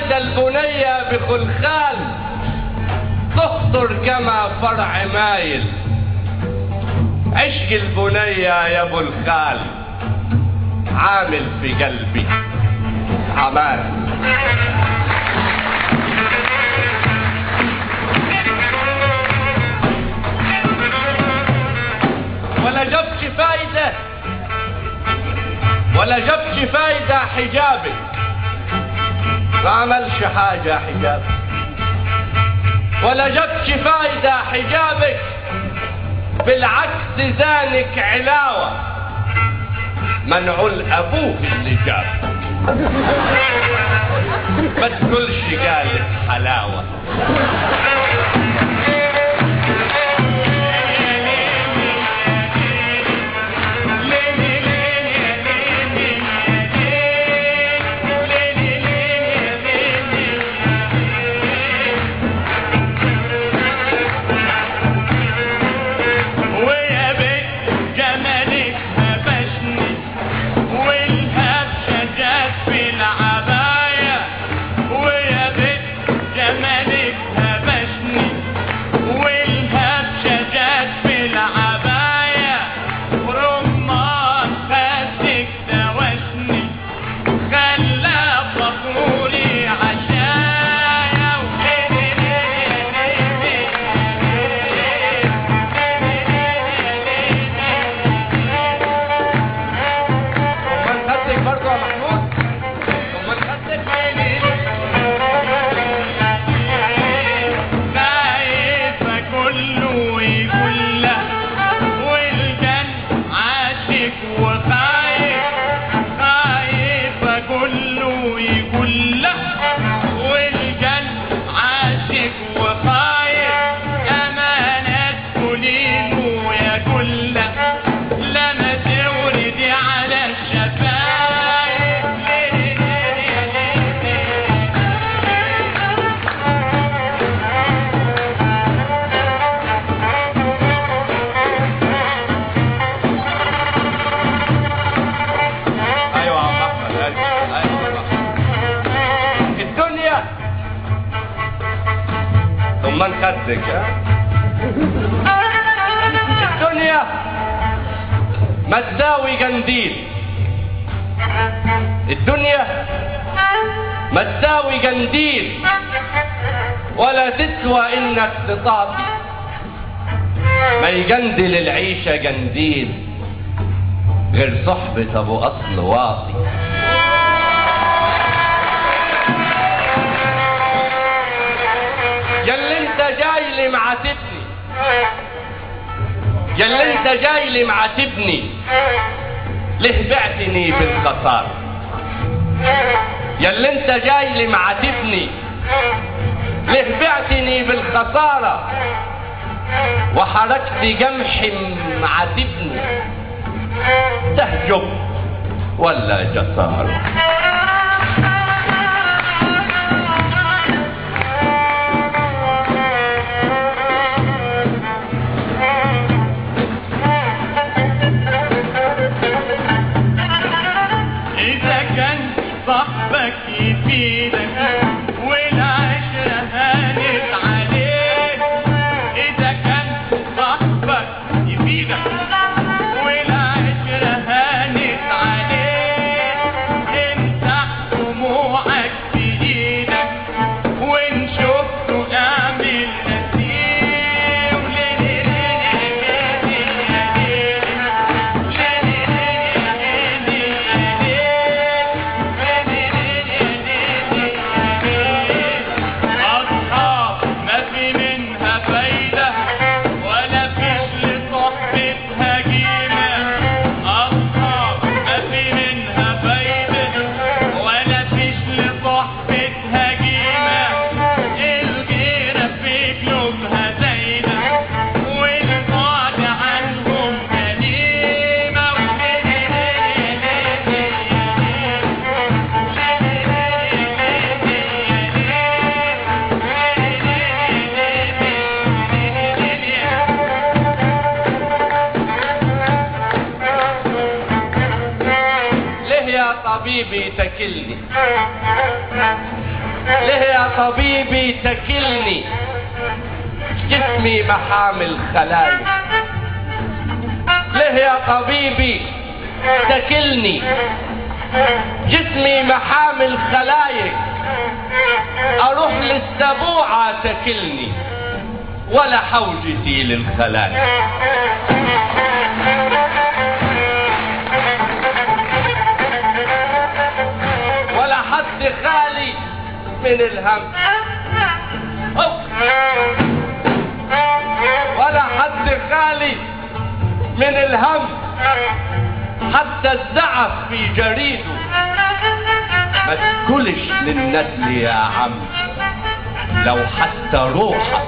فايدة البنية بخلخال تخطر كما فرع مايل عشق البنية يا ابو الخال عامل في قلبي عمال ولا جبتش فايدة ولا جبتش فايدة حجابك ما عملش حاجة حجابك ولا جبتش فايدة حجابك بالعكس زانك علاوة منعول أبوه اللي جاب ما تقولش قالت حلاوة ويا بنت جمالك هبشني والهبشة جت في العباية ويا بنت جمالك هبشني والهبشة جت في العباية ورمان خدك دوشني خلى فخوري عشايا امال خدك برضه يا محمود امال خدك خايفة كله يقول لا والجن عاشق وخايف خايفة كله يقول لا والجن عاشق وخايف أمانة كلينه يا كل لما توردي على الشفايف ايوه يا عم احمد ايوه ايوه يا عم أحمد. الدنيا امال خدك ها الدنيا ما تساوي قنديل الدنيا ما تساوي قنديل ولا تسوى انك تطاطي ما يقندل العيشة قنديل غير صحبة ابو اصل واطي ياللي انت جاي لي معاتبني ياللي انت جاي لي معاتبني ليه بعتني بالخسارة ياللي انت جاي لي معاتبني ليه بعتني بالخسارة وحركت جمحي معاتبني تهجب ولا جسارة إذا كان صاحبك يفيدك والعشرة هانت عليه إذا كان صاحبك يفيدك والعشرة هانت عليه امسح دموعك بإيدك وإن شفته اعمل نسيم أصحاب ما في منها فايدة ولا فيش لصحبتها قيمة أصحاب ما في منها فايدة ولا فيش لصحبتها قيمة الغيرة في قلوبها زايدة والبعد عنهم جريمة ليه يا طبيبي تكلني طبيبي تكلني جسمي محامل خلايا ليه يا طبيبي تكلني جسمي محامل خلايق اروح للسبوعة تكلني ولا حوجتي للخلايا ولا حد خالي من الهم أوف. ولا حد خالي من الهم حتى الزعف في جريده ما تقولش للنسل يا عم لو حتى روحك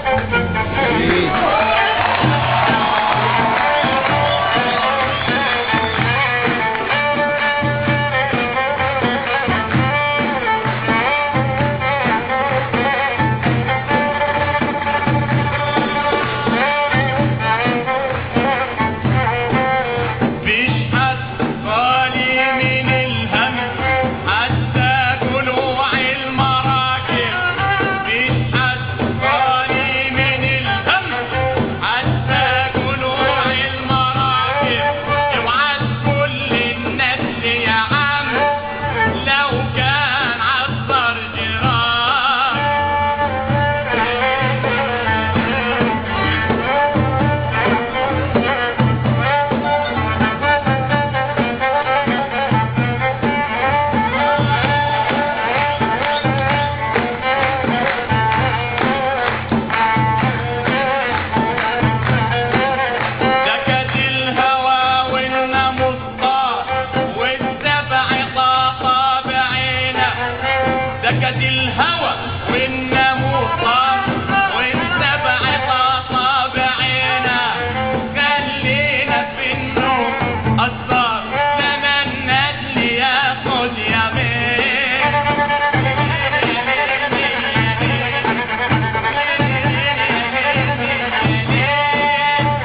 مفيش حد خالي من الهم حتى طلوع المراكب مفيش حد خالي من الهم حتى طلوع المراكب اوعى كل الناس يا عم لو كان عصر جراح سكت الهوى والناموس طار والسبع طاطا بعينه سكت الهوى والناموس طار والسبع طاطا بعينه خلينا في النوم أثر لما النسل ياخد يمين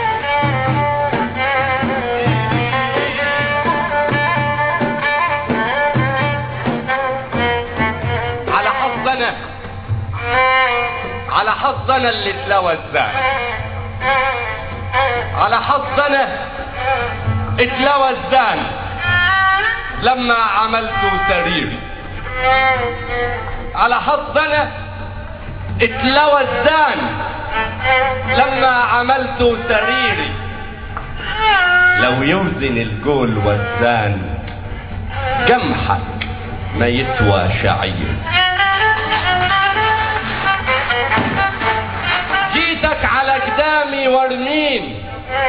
على حظنا على حظنا اللي تلوى الزان على حظنا اتلوى الزان لما عملت سريري على حظنا اتلوى الزان لما عملت سريري لو يوزن الجول والزان جمحك ما يسوى شعير جيتك على قدامي وارمين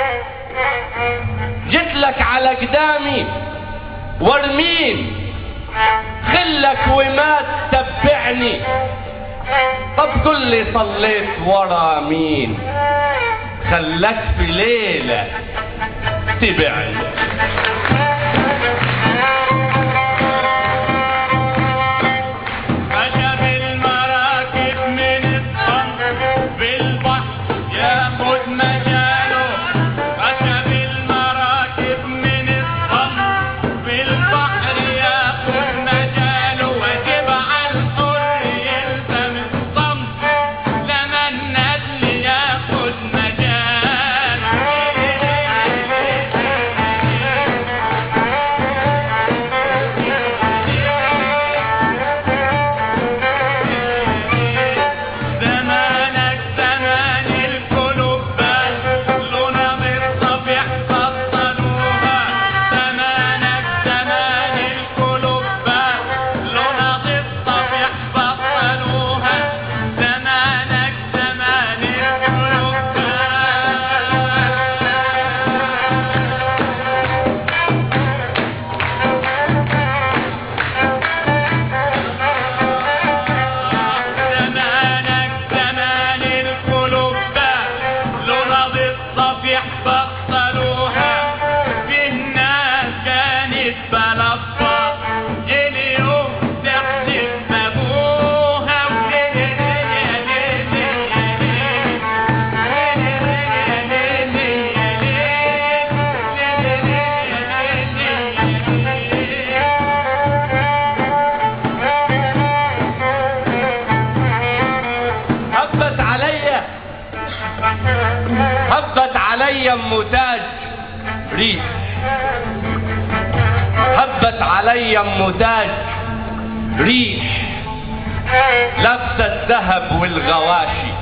جيتلك على قدامي وارمين خلك وما تتبعني طب قل لي صليت ورا مين خلك في ليلة تبعني خشب المراكب من الصمت بالبحر ياخد مجاله خشب المراكب من الصمت بالبحر ياخد مجاله وتبع الحر يلزم الصمت لما النسل ياخد مجاله هبت علي ام تاج ريح هبت علي ام تاج ريح لابسه الذهب والغواشي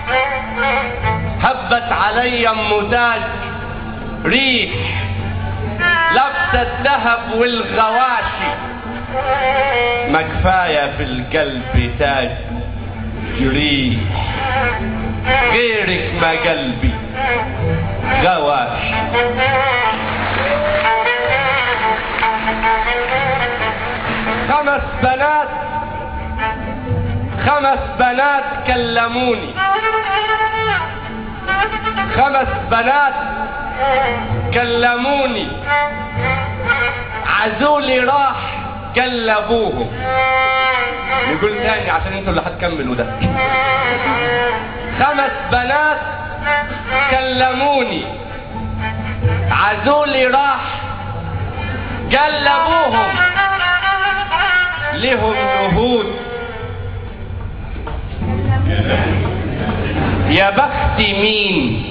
هبت علي ام تاج ريح لابسه الذهب والغواشي ما كفايه في القلب تاج ريح غيرك ما قلبي غواشي خمس بنات خمس بنات كلموني خمس بنات كلموني عزولي راح كلبوهم نقول تاني عشان انتوا اللي هتكملوا ده خمس بنات كلموني عزولي راح جلبوهم لهم نهود يا بخت مين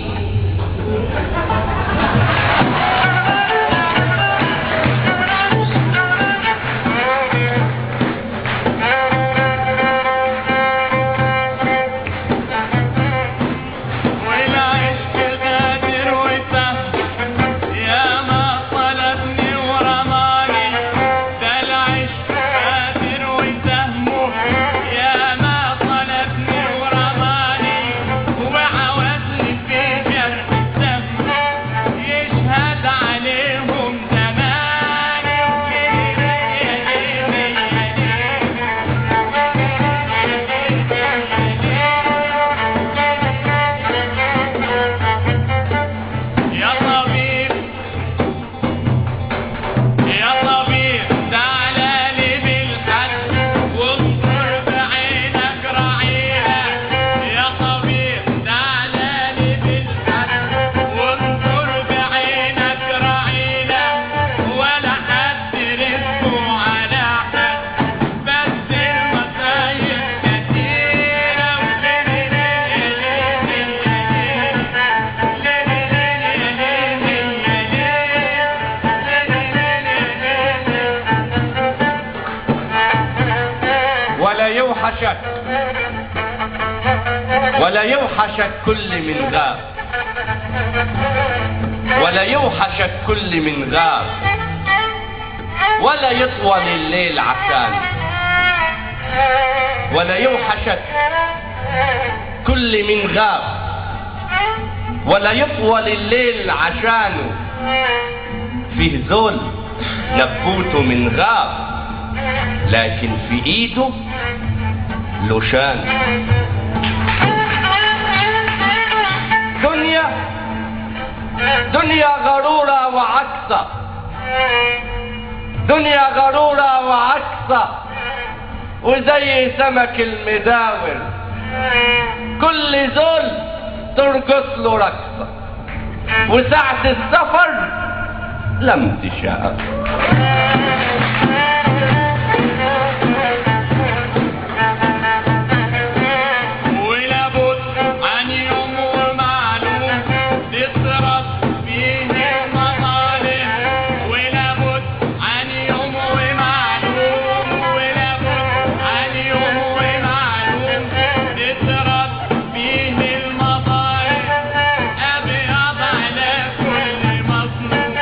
والعشق غادر وسهل يا ما طلبني ورماني ده العشق غادر وسهمه يا ما طلبني ورماني وعوزني في جرح سهمه يشهد عليهم زماني يا طبيب يا طبيب تعالى لي بالحد وانظر بعينك رعيها يا طبيب تعالى لي بالحد وانظر بعينك رعيها ولا حد رزقه على حد بس المصايب كتيرة ولا يوحشك ولا يوحشك كل من غاب ولا يوحشك كل من غاب ولا يطول الليل عشان ولا يوحشك كل من غاب ولا يطول الليل عشانه فيه ذل نبوته من غاب لكن في ايده لوشان دنيا دنيا غرورة وعكسة دنيا غرورة وعكسة وزي سمك المداور كل زول ترقص له رقصة وساعة السفر لم تشاء ولابد عن يوم ومعلوم تصرف فيه المظالم ولابد عن يوم ومعلوم ولابد عن يوم ومعلوم تصرف فيه المظالم أبيض على كل مظلوم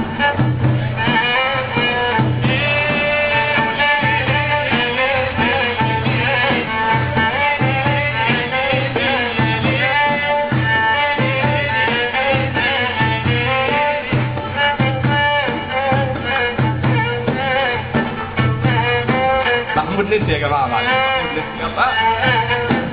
محمود نسي يا جماعة معلش محمود نسي يلا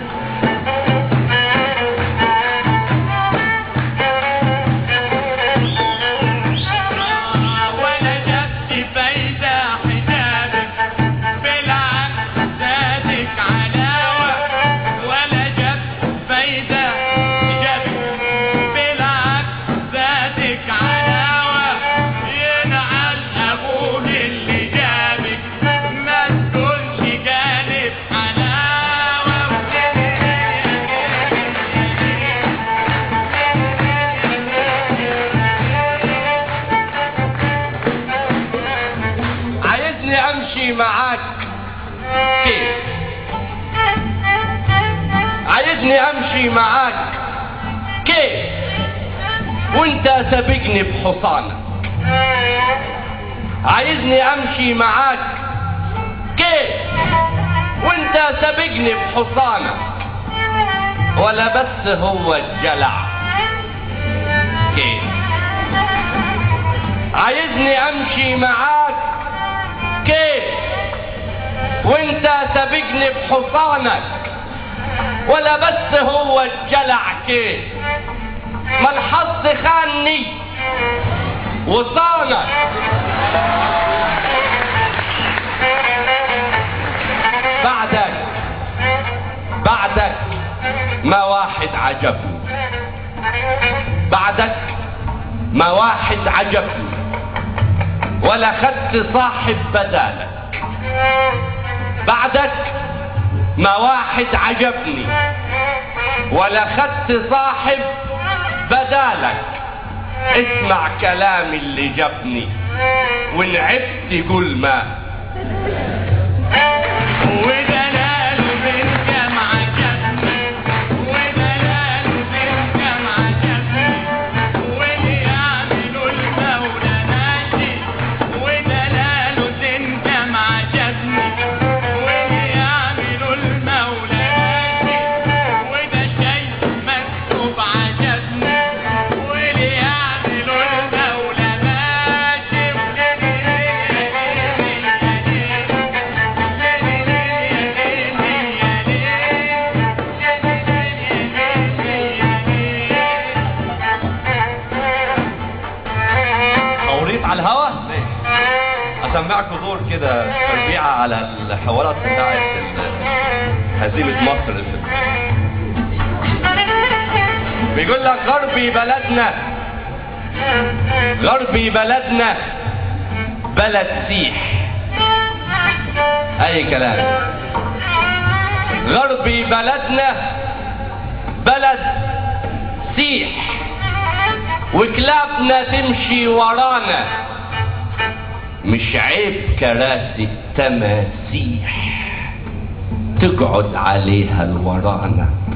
ولا جبت فايدة حجابك بالعكس زادك علاوة ولا جبت فايدة حجابك بالعكس زادك علاوة ينعل أبوه اللي جابك ما تكونش جالب حلاوة عايزني امشي معاك كيف وانت سابقني بحصانك عايزني امشي معاك كيف وانت سابقني بحصانك ولا بس هو الجلع كيف عايزني امشي معاك كيف وانت سابقني بحصانك ولا بس هو الجلع كيف ما الحظ خاني وصانك بعدك بعدك ما واحد عجبني بعدك ما واحد عجبني ولا خدت صاحب بدالك بعدك ما واحد عجبني ولا خدت صاحب بدالك اسمع كلامي اللي جابني وان عبت قول ما ودلال بالجم عجبني ودلال بالجم عجبني واللي يعملوا المولى ماشي ودلال بالجم عجبني واللي يعملوا المولى ماشي وده شيء مكتوب عجبني واللي يعملوا المولى ماشي اوريط على الهوا اسمعكم دور كده تربيعة على الحوارات بتاعت ال- هزيمة مصر اللي بيقول لك غربي بلدنا غربي بلدنا بلد سيح اي كلام غربي بلدنا بلد سيح وكلابنا تمشي ورانا مش عيب كراسي التماسيح تقعد عليها الورانا